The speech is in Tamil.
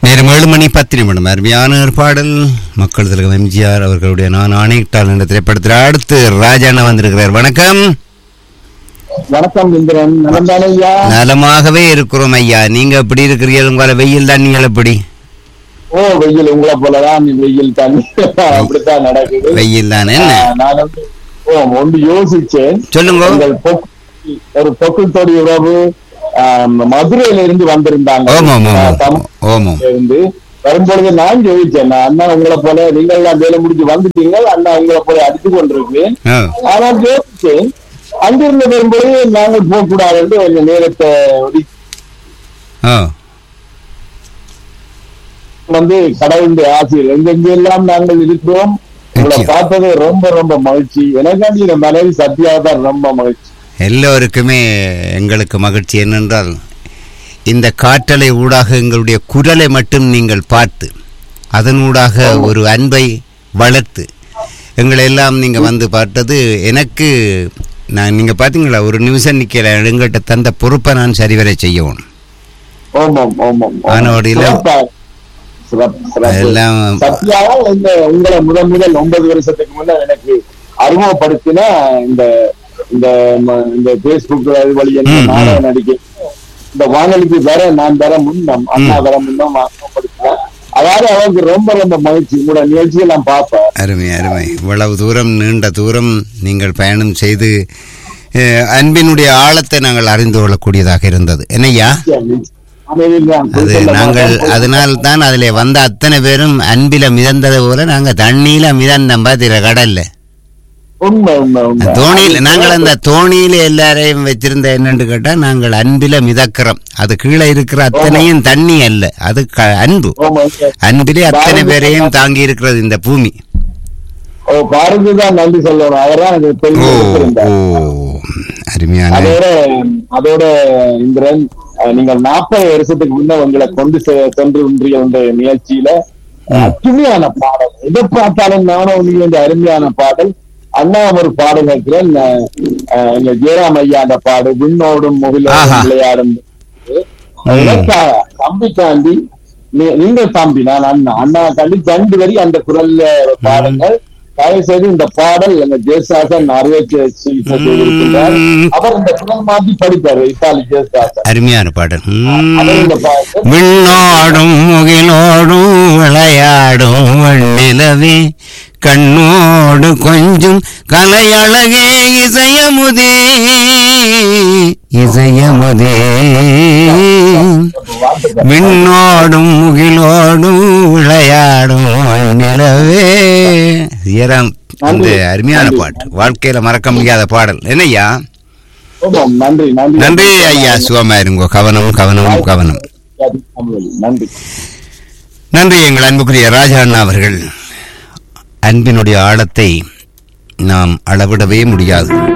நேரம் ஏழு மணி பத்து நிமிடம் அருமையான ஒரு பாடல் மக்கள் திலகம் எம்ஜிஆர் அவர்களுடைய நான் ஆணையிட்டால் என்ற திரைப்படத்தில் அடுத்து ராஜாண்ணா வந்திருக்கிறார் வணக்கம் வணக்கம் இந்திரன் நலந்தானே ஐயா நலமாகவே இருக்கிறோம் ஐயா நீங்க எப்படி இருக்கிறீர்கள் உங்களை வெயில் தான் நீங்கள் எப்படி ஓ வெயில் உங்களை போலதான் வெயில் தண்ணி அப்படித்தான் நடக்குது வெயில் தானே என்ன ஆஹ், நான் வந்து ஓ ஒன்று யோசிச்சேன் சொல்லுங்க உங்கள் பொக்கு- ஒரு பொக்குள் தொடி உறவு ஆஹ், மதுரையில இருந்து வந்திருந்தாங்க ஓமாம் ஆஹ், ஓமாம் தமிழ்ல ஓமாம் இருந்து வரும்பொழுது நான் யோசிச்சேன் நான் அண்ணா உங்களை போல நீங்கள் எல்லாம் வேலை முடிஞ்சு வந்துட்டீங்க அண்ணா உங்களை போல அடித்து கொண்டிருக்கேன் ஆ, ஆனால் யோசிச்சேன் அங்கிருந்து வரும்பொழுது நாங்கள் போகக்கூடாது என்று கொஞ்சம் நேரத்தை ஒதுக்கி ஆ வந்து கடவுளுடைய ஆசையில் எங்கெங்கெல்லாம் நாங்கள் இருக்கிறோம் உங்களை நிச்சயம். பார்த்தது ரொம்ப ரொம்ப மகிழ்ச்சி எனக்காண்டி இந்த மனைவி சத்யா தான் ரொம்ப மகிழ்ச்சி எல்லோருக்குமே எங்களுக்கு மகிழ்ச்சி என்னென்றால் இந்த காற்றலை ஊடாக எங்களுடைய குரலை மட்டும் நீங்கள் பார்த்து அதனூடாக ஒரு அன்பை வளர்த்து எங்களை எல்லாம் நீங்கள் வந்து பார்த்தது எனக்கு நான் நீங்கள் பார்த்தீங்களா ஒரு நிமிஷம் நிற்கிற எங்கள்கிட்ட தந்த பொறுப்பை நான் சரிவரை செய்யணும் ஓமம் ஓமம் ஆனவடியில எல்லாம் சத்யாவா இந்த உங்களை முதல் முதல் ஒன்பது வருஷத்துக்கு முன்ன எனக்கு அறிமுகப்படுத்தின இந்த இந்த ம- இந்த பேஸ்புக் வழி என்ன ம், நாடக ம். நடிகை இந்த வானொலிக்கு வர நான் வர முன்னம் அண்ணா வர முன்னம் அறிமுகப்படுத்தினேன் அதாவது அவருக்கு ரொம்ப ரொம்ப மகிழ்ச்சி உங்களோட நிகழ்ச்சியை நான் பார்ப்பேன் அருமை அருமை இவ்வளவு தூரம் நீண்ட தூரம் நீங்கள் பயணம் செய்து அஹ், அன்பினுடைய ஆழத்தை நாங்கள் அறிந்து கொள்ளக்கூடியதாக இருந்தது என்னய்யா அமைதியில் நான் அது குறிப்பிட்ட நாங்கள் மாதம் அதனால் தான் அதில் வந்த அத்தனை பேரும் அன்பில மிதந்தது போல நாங்க தண்ணியில மிதந்தோம் பாத்திர கடல்ல உண்மை உண்மை உண்மை தோணியில் நாங்கள் அந்த தோணியில எல்லாரையும் வச்சிருந்த என்னன்னு கேட்டா நாங்கள் அன்பில மிதக்கிறோம் அது கீழே இருக்கிற அத்தனையும் தண்ணி அல்ல அது க- அன்பு ஆமா. அன்பிலே அத்தனை பேரையும் தாங்கி இருக்கிறது இந்த பூமி ஓ பாரதி தான் நன்றி சொல்லணும் அவர்தான் எனக்கு ஓ பெரிய ஓ இருந்தார் அருமையான அதோட அதோட இந்திரன் அஹ், நீங்கள் நாற்பது வருஷத்துக்கு முன்ன உங்களை கொண்டு செ- சென்று இன்றைய இந்த நிகழ்ச்சியில அருமையான பாடல் எதை பார்த்தாலும் நானும் நீங்க இந்த அருமையான பாடல் அண்ணா ஒரு பாடல் கேட்கிறேன் அஹ், அஹ், எங்க ஜெயராம் ஐயா அந்த பாடு விண்ணோடும் ஆஹா. முகிலோடும் விளையாடும் எனக்காக தம்பி தாண்டி நீ- நீங்கள் தம்பி நான் அண்ணா அண்ணா தாண்டி ரெண்டு வரி அந்த குரல்ல பாடுங்கள் தயவு செய்து இந்த பாடல் எங்க ஜெயசாசன் அறிவிச்சு செய்திருக்கின்றார் ம். அவர் இந்த குரல் மாத்தி படிப்பாரு இத்தாலி ஜெயசாசன் அருமையான பாடல் அவர் இந்த ம். பாடல் விண்ணோடும் முகிலோடும் விளையாடும் வெண்ணிலவே கண்ணோடு கொஞ்சம் கலையழகே இசையமுதே இசையமுதே விண்ணோடும் முகிலோடும் விளையாடும் வெண்ணிலவே ஈரம் அந்த அருமையான பாட்டு வாழ்க்கையில மறக்க முடியாத பாடல் என்னய்யா ஆமாம், நன்றி நன்றி நன்றி ஐயா சுகமா இருங்கோ கவனம் கவனம் கவனம் நன்றி நன்றி எங்கள் அன்புக்குரிய ராஜா அண்ணா அவர்கள் அன்பினுடைய ஆழத்தை நாம் அளவிடவே முடியாது